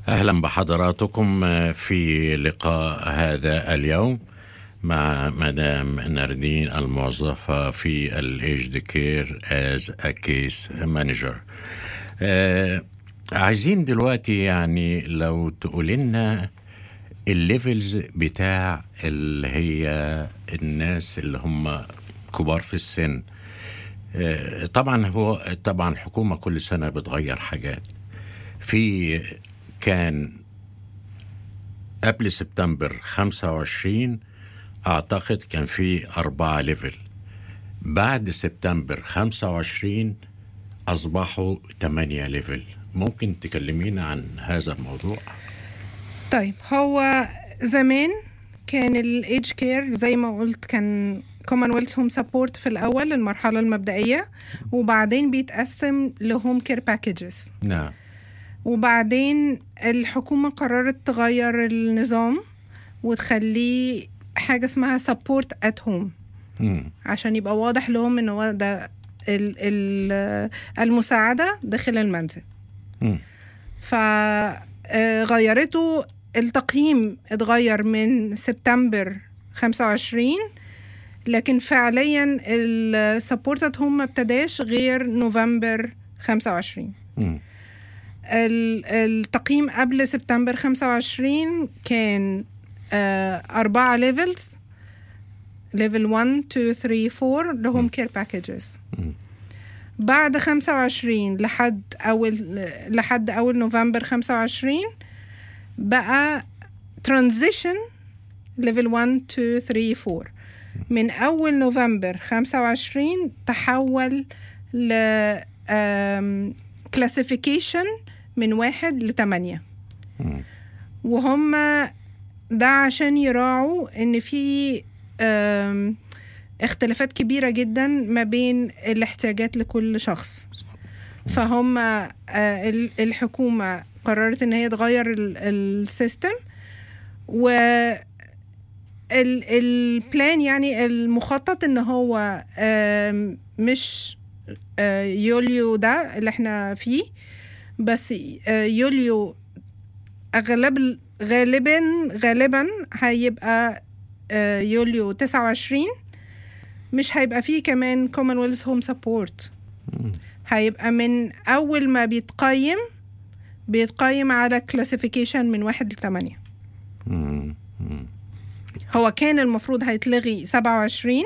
اهلا بحضراتكم في لقاء هذا اليوم مع مدام ناردين الموظفة في الايجد كير از ا كيس مانجر عايزين دلوقتي يعني لو تقول لنا الليفلز بتاع اللي هي الناس اللي هم كبار في السن آه، طبعا هو طبعا الحكومة كل سنة بتغير حاجات في كان قبل سبتمبر 25 أعتقد كان في أربعة ليفل بعد سبتمبر 25 أصبحوا ثمانية ليفل ممكن تكلمينا عن هذا الموضوع طيب هو زمان كان الايدج كير زي ما قلت كان كومنولث هوم سبورت في الاول المرحله المبدئيه وبعدين بيتقسم لهوم كير باكجز نعم وبعدين الحكومه قررت تغير النظام وتخليه حاجه اسمها سبورت ات هوم مم. عشان يبقى واضح لهم ان هو ده ال- ال- المساعده داخل المنزل مم. فغيرته التقييم اتغير من سبتمبر 25 لكن فعليا السبورتد هوم ما ابتداش غير نوفمبر 25 مم. ال- التقييم قبل سبتمبر 25 كان آه، أربعة ليفلز ليفل 1 2 3 4 لهم كير باكجز مم. بعد 25 لحد أول لحد أول نوفمبر 25 بقى ترانزيشن ليفل 1 2 3 4 من أول نوفمبر 25 تحول ل كلاسيفيكيشن من واحد لتمانية مم. وهم ده عشان يراعوا ان في آم، اختلافات كبيرة جدا ما بين الاحتياجات لكل شخص فهم آه، ال- الحكومة قررت ان هي تغير ال- السيستم و ال- البلان يعني المخطط ان هو آم، مش آه، يوليو ده اللي احنا فيه بس آه، يوليو اغلب غالبا غالبا هيبقى آه، يوليو 29 مش هيبقى فيه كمان كومنولث هوم سبورت مم. هيبقى من اول ما بيتقيم بيتقيم على كلاسيفيكيشن من واحد لثمانية مم. مم. هو كان المفروض هيتلغي 27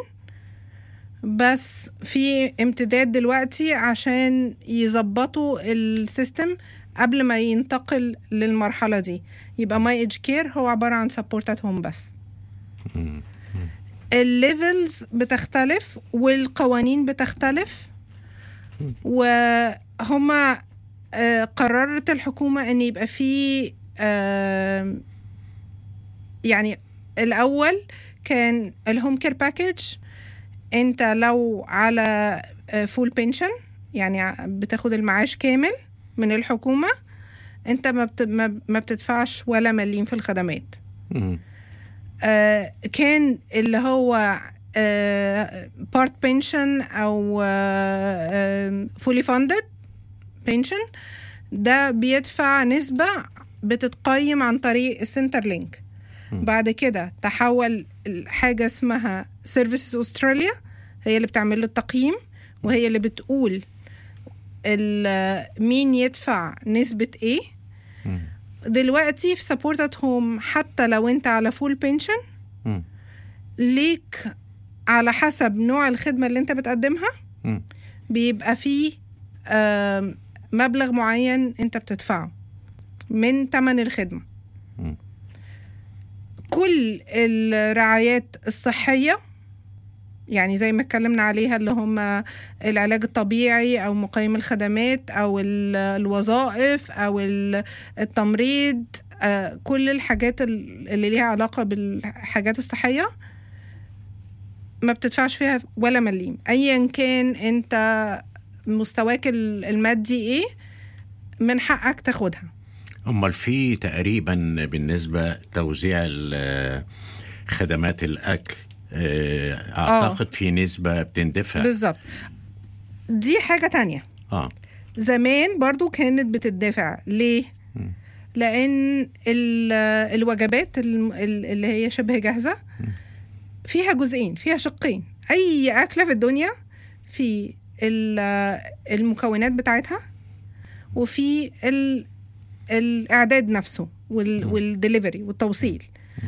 بس في امتداد دلوقتي عشان يظبطوا السيستم قبل ما ينتقل للمرحلة دي يبقى ماي ايدج كير هو عبارة عن سبورتات هوم بس مم. الليفلز بتختلف والقوانين بتختلف وهما آه، قررت الحكومة ان يبقى في آه، يعني الاول كان الهوم كير باكج انت لو على فول بنشن يعني ع- بتاخد المعاش كامل من الحكومة انت ما بت- ما- ما بتدفعش ولا مليم في الخدمات مم. آه، كان اللي هو بارت بنشن او فولي فاندد بنشن ده بيدفع نسبة بتتقيم عن طريق السنتر لينك بعد كده تحول حاجة اسمها سيرفيسز استراليا هي اللي بتعمل له التقييم وهي اللي بتقول ال- مين يدفع نسبة ايه مم. دلوقتي في سبورتد هوم حتى لو انت على فول بنشن مم. ليك على حسب نوع الخدمة اللي انت بتقدمها مم. بيبقى فيه آم، مبلغ معين انت بتدفعه من تمن الخدمة مم. كل الرعايات الصحية يعني زي ما اتكلمنا عليها اللي هم العلاج الطبيعي او مقيم الخدمات او ال- الوظائف او ال- التمريض آه، كل الحاجات ال- اللي ليها علاقة بالحاجات الصحية ما بتدفعش فيها ولا مليم ايا كان انت مستواك ال- المادي ايه من حقك تاخدها امال في تقريبا بالنسبه توزيع ال- خدمات الاكل آه، اعتقد في نسبه بتندفع بالظبط دي حاجة تانية اه زمان برضو كانت بتدفع ليه؟ لان ال- الوجبات الم- ال- اللي هي شبه جاهزه فيها جزئين فيها شقين اي اكله في الدنيا في ال- المكونات بتاعتها وفي ال- الاعداد نفسه وال- والدليفري والتوصيل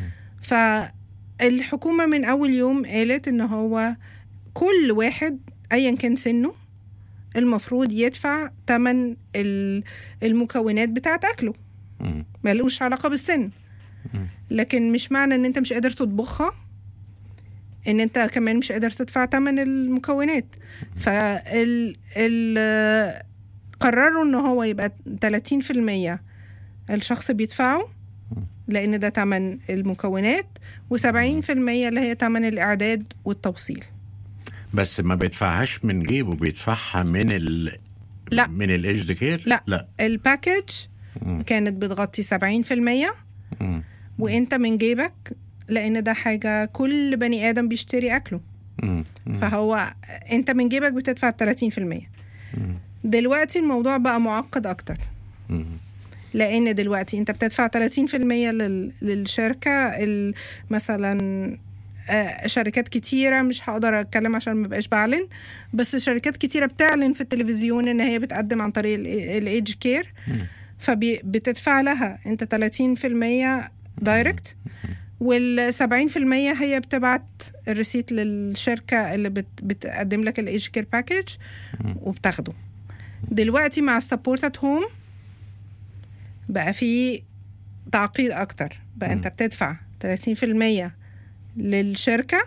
فالحكومه من اول يوم قالت ان هو كل واحد ايا كان سنه المفروض يدفع تمن ال- المكونات بتاعت اكله مم. ملوش علاقه بالسن لكن مش معنى ان انت مش قادر تطبخها ان انت كمان مش قادر تدفع تمن المكونات فال ال قرروا ان هو يبقى 30% الشخص بيدفعه لان ده تمن المكونات و70% اللي هي تمن الاعداد والتوصيل بس ما بيدفعهاش من جيبه بيدفعها من ال لا. من الايجد كير لا. لا الباكج كانت بتغطي 70% مم. وانت من جيبك لان ده حاجه كل بني ادم بيشتري اكله مم. مم. فهو انت من جيبك بتدفع 30% دلوقتي الموضوع بقى معقد اكتر مم. لان دلوقتي انت بتدفع 30% لل... للشركه ال... مثلا آه، شركات كتيره مش هقدر اتكلم عشان ما بقاش بعلن بس شركات كتيره بتعلن في التلفزيون ان هي بتقدم عن طريق الايدج كير فبتدفع لها انت 30% دايركت وال 70% هي بتبعت الريسيت للشركه اللي بت... بتقدم لك الايدج كير باكج وبتاخده دلوقتي مع السبورت ات هوم بقى في تعقيد اكتر بقى انت بتدفع 30% للشركه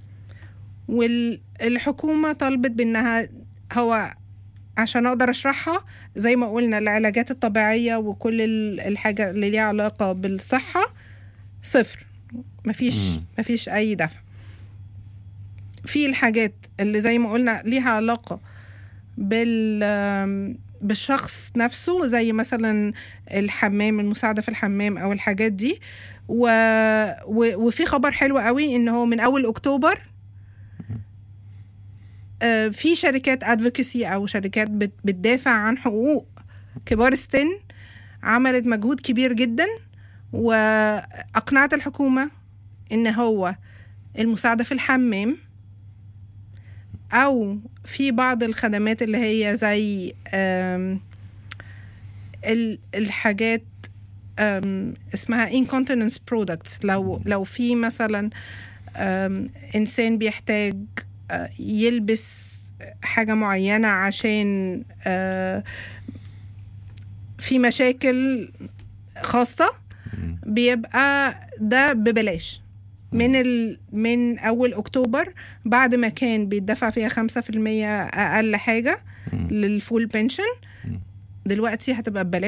والحكومه طلبت بانها هو عشان اقدر اشرحها زي ما قلنا العلاجات الطبيعيه وكل ال- الحاجه اللي ليها علاقه بالصحه صفر مفيش مم. مفيش اي دفع في الحاجات اللي زي ما قلنا ليها علاقه بال آم، بالشخص نفسه زي مثلا الحمام المساعدة في الحمام أو الحاجات دي و... و... وفي خبر حلو قوي إن هو من أول أكتوبر آه، في شركات ادفوكسي أو شركات بت... بتدافع عن حقوق كبار السن عملت مجهود كبير جدا وأقنعت الحكومة إن هو المساعدة في الحمام او في بعض الخدمات اللي هي زي آم، ال- الحاجات آم، اسمها incontinence products لو لو في مثلا آم، انسان بيحتاج آه، يلبس حاجة معينة عشان آه، في مشاكل خاصة بيبقى ده ببلاش من ال... من اول اكتوبر بعد ما كان بيدفع فيها 5% اقل حاجه للفول بنشن دلوقتي هتبقى ببلاش